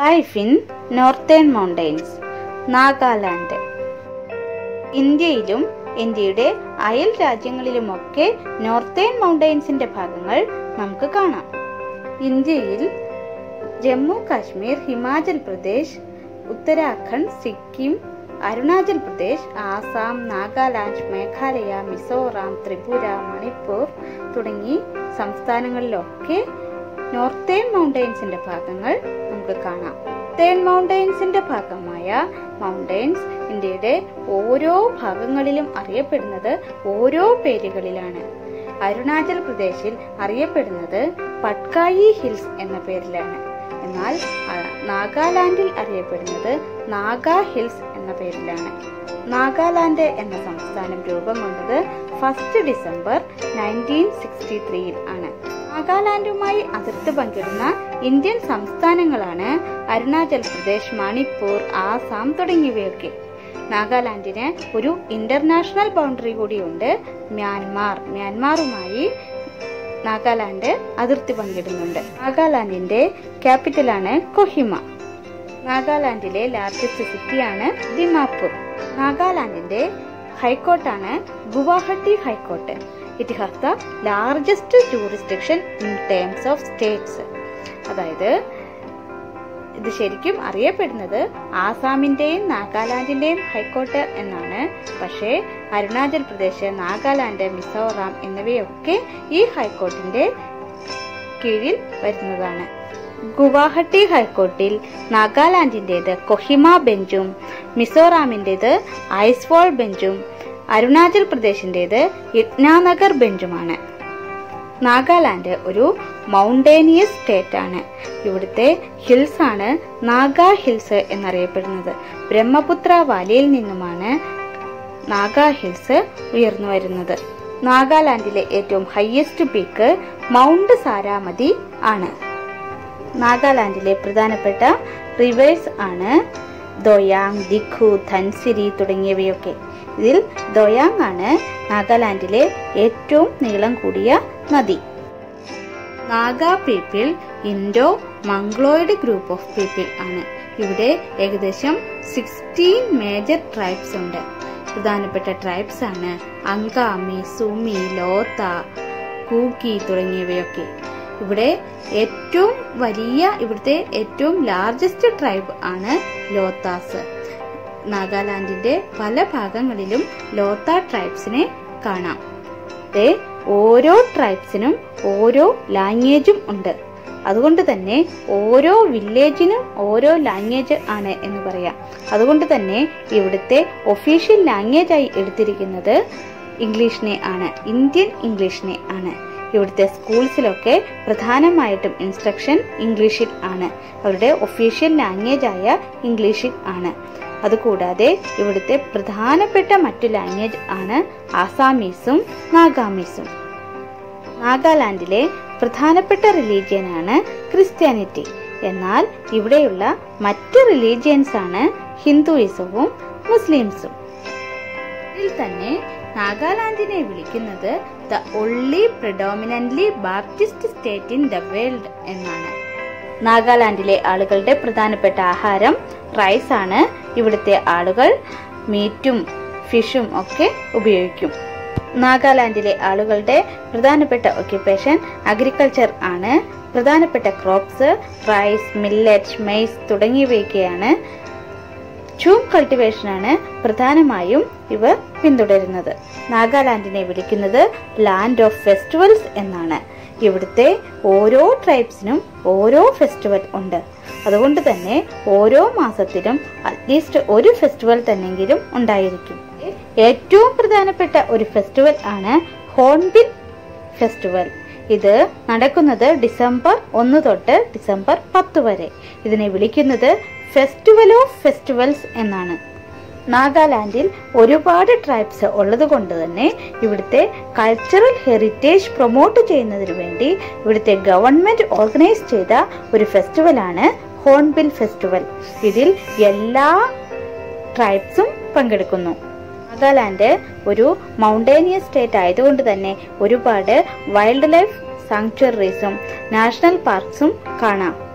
life in northern mountains Nagaland ഇന്ത്യയിലും ഇന്ത്യയുടെ അയൽ രാജ്യങ്ങളിലുമൊക്കെ നോർത്തേൺ മൗണ്ടെയ്ൻസിന്റെ ഭാഗങ്ങൾ നമുക്ക് കാണാം ഇന്ത്യയിൽ ജമ്മു കാശ്മീർ ഹിമാചൽ പ്രദേശ് ഉത്തരാഖണ്ഡ് സിക്കിം അരുണാചൽ പ്രദേശ് ആസാം നാഗാലാൻഡ് മേഘാലയ മിസോറാം ത്രിപുര മണിപ്പൂർ തുടങ്ങി സംസ്ഥാനങ്ങളിലൊക്കെ നോർത്തേൺ മൗണ്ടെയ്ൻസിന്റെ ഭാഗങ്ങൾ നമുക്ക് കാണാം തേൺ മൗണ്ടെയ്ൻസിന്റെ ഭാഗമായ മൗണ്ടെയ്ൻസ് ഇന്ത്യയുടെ ഓരോ ഭാഗങ്ങളിലും അറിയപ്പെടുന്നത് ഓരോ പേരുകളിലാണ് അരുണാചൽ പ്രദേശിൽ അറിയപ്പെടുന്നത് പട്കായി ഹിൽസ് എന്ന പേരിലാണ് എന്നാൽ ആ, നാഗാലാൻഡിൽ അറിയപ്പെടുന്നത് നാഗാ ഹിൽസ് എന്ന പേരിലാണ് നാഗാലാൻഡ് എന്ന സംസ്ഥാനം രൂപം കൊണ്ടത് ഫസ്റ്റ് ഡിസംബർ നയൻറ്റീൻ സിക്സ്റ്റി ത്രീയിൽ ആണ് നാഗാലാൻഡുമായി അതിർത്തി പങ്കിടുന്ന ഇന്ത്യൻ സംസ്ഥാനങ്ങളാണ് അരുണാചൽ പ്രദേശ് മണിപ്പൂർ ആസാം തുടങ്ങിയവയൊക്കെ നാഗാലാൻഡിന് ഒരു ഇന്റർനാഷണൽ ബൗണ്ടറി കൂടിയുണ്ട് മ്യാൻമാർ മ്യാൻമാറുമായി നാഗാലാൻഡ് അതിർത്തി പങ്കിടുന്നുണ്ട് നാഗാലാൻഡിന്റെ ക്യാപിറ്റലാണ് കൊഹിമ നാഗാലാൻഡിലെ ലാർജസ്റ്റ് സിറ്റിയാണ് ദിമാപൂർ നാഗാലാൻഡിന്റെ ഹൈക്കോർട്ടാണ് Guwahati high court it has the largest jurisdiction in terms of states അതായത് ഇത് ശരിക്കും അറിയപ്പെടുന്നത് ആസാമിന്റെയും നാഗാലാൻഡിന്റെയും ഹൈക്കോർട്ട് എന്നാണ് പക്ഷേ അരുണാചൽ പ്രദേശ് നാഗാലാൻഡ് മിസോറാം എന്നിവയൊക്കെ ഈ ഹൈക്കോർട്ടിന്റെ കീഴിൽ വരുന്നതാണ് ഗുവാഹട്ടി ഹൈക്കോർട്ടിൽ നാഗാലാൻഡിന്റേത് കൊഹിമ ബെഞ്ചും മിസോറാമിന്റേത് ഐസ്വാൾ ബെഞ്ചും അരുണാചൽ പ്രദേശിന്റേത് യജ്ഞാനഗർ ബെഞ്ചുമാണ് നാഗാലാൻഡ് ഒരു മൗണ്ടേനിയസ് സ്റ്റേറ്റ് ആണ് ഇവിടുത്തെ ഹിൽസ് ആണ് നാഗാ ഹിൽസ് എന്നറിയപ്പെടുന്നത് ബ്രഹ്മപുത്ര വാലിയിൽ നിന്നുമാണ് നാഗാ ഹിൽസ് ഉയർന്നു വരുന്നത് നാഗാലാൻഡിലെ ഏറ്റവും ഹയസ്റ്റ് പീക്ക് മൗണ്ട് സാരാമതി ആണ് നാഗാലാൻഡിലെ പ്രധാനപ്പെട്ട റിവേഴ്സ് ആണ് ദോയാങ് ദിഖു ധൻസിരി തുടങ്ങിയവയൊക്കെ ഇതിൽ ദോയാങ് ആണ് നാഗാലാൻഡിലെ ഏറ്റവും നീളം കൂടിയ നദി Naga people Indo Mongoloid group of people ആണ് ഇവിടെ ഏകദേശം സിക്സ്റ്റീൻ മേജർ ട്രൈബ്സ് ഉണ്ട് പ്രധാനപ്പെട്ട ട്രൈബ്സ് ആണ് അങ്കാമി സുമി ലോത്ത കൂക്കി തുടങ്ങിയവയൊക്കെ ഇവിടെ ഏറ്റവും വലിയ ഇവിടുത്തെ ഏറ്റവും ലാർജസ്റ്റ് ട്രൈബ് ആണ് ലോത്താസ് നാഗാലാൻഡിന്റെ പല ഭാഗങ്ങളിലും ലോത്ത ട്രൈബ്സിനെ കാണാം ദേ ഓരോ ട്രൈബ്സിനും ഓരോ ലാംഗ്വേജും ഉണ്ട് അതുകൊണ്ട് തന്നെ ഓരോ വില്ലേജിനും ഓരോ ലാംഗ്വേജ് ആണ് എന്ന് പറയാം അതുകൊണ്ട് തന്നെ ഇവിടുത്തെ ഒഫീഷ്യൽ ലാംഗ്വേജ് ആയി എടുത്തിരിക്കുന്നത് ഇംഗ്ലീഷിനെ ആണ് ഇന്ത്യൻ ഇംഗ്ലീഷിനെ ആണ് ഇവിടുത്തെ സ്കൂൾസിലൊക്കെ പ്രധാനമായിട്ടും ഇൻസ്ട്രക്ഷൻ ഇംഗ്ലീഷിൽ ആണ് അവരുടെ ഒഫീഷ്യൽ ലാംഗ്വേജ് ആയ ഇംഗ്ലീഷിൽ ആണ് അതുകൂടാതെ ഇവിടുത്തെ പ്രധാനപ്പെട്ട മറ്റു ലാംഗ്വേജ് ആണ് ആസാമീസും നാഗാമീസും നാഗാലാൻഡിലെ പ്രധാനപ്പെട്ട റിലീജിയനാണ് ക്രിസ്ത്യാനിറ്റി എന്നാൽ ഇവിടെയുള്ള മറ്റ് റിലീജിയൻസ് ആണ് ഹിന്ദുയിസവും മുസ്ലിംസും ഇതിൽ തന്നെ നാഗാലാൻഡിനെ വിളിക്കുന്നത് the only predominantly Baptist state in the world എന്നാണ് നാഗാലാൻഡിലെ ആളുകളുടെ പ്രധാനപ്പെട്ട ആഹാരം റൈസ് ആണ് ഇവിടുത്തെ ആളുകൾ മീറ്റും ഫിഷും ഒക്കെ ഉപയോഗിക്കും നാഗാലാൻഡിലെ ആളുകളുടെ പ്രധാനപ്പെട്ട ഒക്യുപ്പേഷൻ അഗ്രികൾച്ചർ ആണ് പ്രധാനപ്പെട്ട ക്രോപ്സ് റൈസ് മില്ലറ്റ് മെയ്സ് തുടങ്ങിയവയൊക്കെയാണ് ചൂം കൾട്ടിവേഷനാണ് പ്രധാനമായും ഇവർ പിന്തുടരുന്നത് നാഗാലാൻഡിനെ വിളിക്കുന്നത് ലാൻഡ് ഓഫ് ഫെസ്റ്റിവൽസ് എന്നാണ് ഇവിടുത്തെ ഓരോ ട്രൈബ്സിനും ഓരോ ഫെസ്റ്റിവൽ ഉണ്ട് അതുകൊണ്ട് തന്നെ ഓരോ മാസത്തിലും അറ്റ്ലീസ്റ്റ് ഒരു ഫെസ്റ്റിവൽ തന്നെങ്കിലും ഉണ്ടായിരിക്കും ഏറ്റവും പ്രധാനപ്പെട്ട ഒരു ഫെസ്റ്റിവൽ ആണ് ഹോൺബിൽ ഫെസ്റ്റിവൽ ഇത് നടക്കുന്നത് ഡിസംബർ ഒന്ന് തൊട്ട് ഡിസംബർ പത്ത് വരെ ഇതിനെ വിളിക്കുന്നത് ഫെസ്റ്റിവൽ ഓഫ് ഫെസ്റ്റിവൽസ് എന്നാണ് നാഗാലാൻഡിൽ ഒരുപാട് ട്രൈബ്സ് ഉള്ളത് കൊണ്ട് തന്നെ ഇവിടുത്തെ കൾച്ചറൽ ഹെറിറ്റേജ് പ്രൊമോട്ട് ചെയ്യുന്നതിന് വേണ്ടി ഇവിടുത്തെ ഗവൺമെന്റ് ഓർഗനൈസ് ചെയ്ത ഒരു ഫെസ്റ്റിവലാണ് ഹോൺബിൽ ഫെസ്റ്റിവൽ ഇതിൽ എല്ലാ ട്രൈബ്സും പങ്കെടുക്കുന്നു നാഗാലാൻഡ് ഒരു മൗണ്ടേനിയസ് സ്റ്റേറ്റ് ആയതുകൊണ്ട് തന്നെ ഒരുപാട് വൈൽഡ് ലൈഫ് സാങ്ച്വറീസും നാഷണൽ പാർക്സും കാണാം